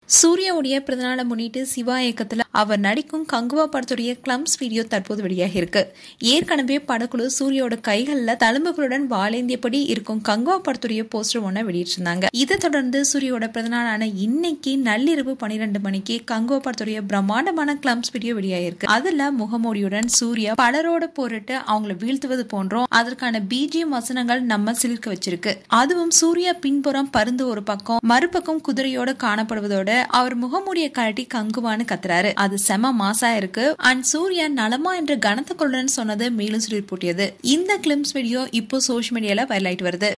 சூர்யாவுடைய பிறந்தநாளை முன்னிட்டு சிவா இயக்கத்துல அவர் நடிக்கும் கங்குவா படத்துடைய கிளம்ஸ் வீடியோ தற்போது வெளியாகி இருக்கு ஏற்கனவே படக்குழு சூர்யாவோட கைகள்ல தழும்புகளுடன் வாழேந்தியபடி இருக்கும் கங்குவா படத்துடைய போஸ்டர் ஒன்ன வெளியிட்டிருந்தாங்க இதை தொடர்ந்து சூர்யாவோட பிறந்தநாளான இன்னைக்கு நள்ளிரவு பன்னிரெண்டு மணிக்கு கங்குவா படத்துடைய பிரம்மாண்டமான கிளம்ஸ் வீடியோ வெளியாகிருக்கு அதுல முகமூடியுடன் சூர்யா பலரோட போரிட்டு அவங்கள வீழ்த்துவது போன்றோம் அதற்கான பிஜிஎம் வசனங்கள் நம்ம சிலிர்க்க வச்சிருக்கு அதுவும் சூர்யா பின்புறம் பருந்து ஒரு பக்கம் மறுபக்கம் குதிரையோட காணப்படுவதோட அவர் முகமூடிய கழட்டி கங்குவான்னு கத்துறாரு அது செம மாசா இருக்கு அண்ட் சூர்யா நலமா என்று கனத்த கொள்ளுன்னு சொன்னது மேலும் சுரீர் பூட்டியது இந்த கிளிம்ஸ் வீடியோ இப்போ சோஷியல் மீடியால வைரல் ஆயிட்டு வருது